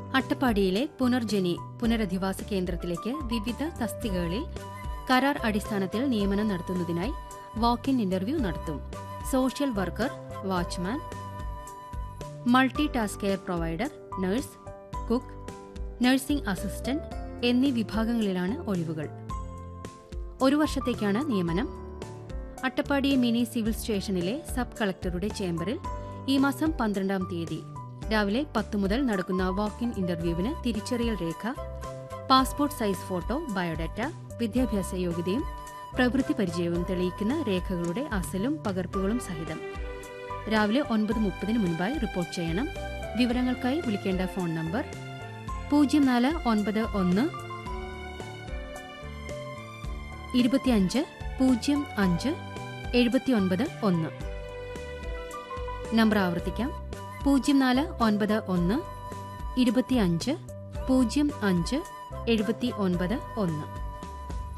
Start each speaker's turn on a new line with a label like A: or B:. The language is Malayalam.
A: അട്ടപ്പാടിയിലെ പുനർജനി പുനരധിവാസ കേന്ദ്രത്തിലേക്ക് വിവിധ തസ്തികകളിൽ കരാർ അടിസ്ഥാനത്തിൽ നിയമനം നടത്തുന്നതിനായി വാക്ക് ഇൻ ഇന്റർവ്യൂ നടത്തും social worker watchman multi task care provider nurse cook nursing assistant എന്നീ വിഭാഗങ്ങളിലാണ് ഒഴിവുകൾ ഒരു വർഷത്തേക്കാണ് നിയമനം അട്ടപ്പാടി മിനി സിവിൽ സ്റ്റേഷനിലെ സബ് കളക്ടറുടെ ചേംബറിൽ ഈ മാസം പന്ത്രണ്ടാം തീയതി രാവിലെ പത്ത് മുതൽ നടക്കുന്ന വാക്ക് ഇൻ ഇന്റർവ്യൂവിന് തിരിച്ചറിയൽ രേഖ പാസ്പോർട്ട് സൈസ് ഫോട്ടോ ബയോഡാറ്റ വിദ്യാഭ്യാസ യോഗ്യതയും പ്രവൃത്തി പരിചയവും തെളിയിക്കുന്ന രേഖകളുടെ അസലും പകർപ്പുകളും സഹിതം രാവിലെ ഒൻപത് മുപ്പതിന് മുൻപായി റിപ്പോർട്ട് ചെയ്യണം വിവരങ്ങൾക്കായി വിളിക്കേണ്ട ഫോൺ നമ്പർ പൂജ്യം നാല് ഒൻപത് ഒന്ന് ഇരുപത്തിയഞ്ച് പൂജ്യം അഞ്ച് എഴുപത്തിയൊൻപത് ഒന്ന് നമ്പർ ആവർത്തിക്കാം പൂജ്യം നാല് ഒൻപത് ഒന്ന് ഇരുപത്തിയഞ്ച് പൂജ്യം അഞ്ച് എഴുപത്തി ഒൻപത് ഒന്ന്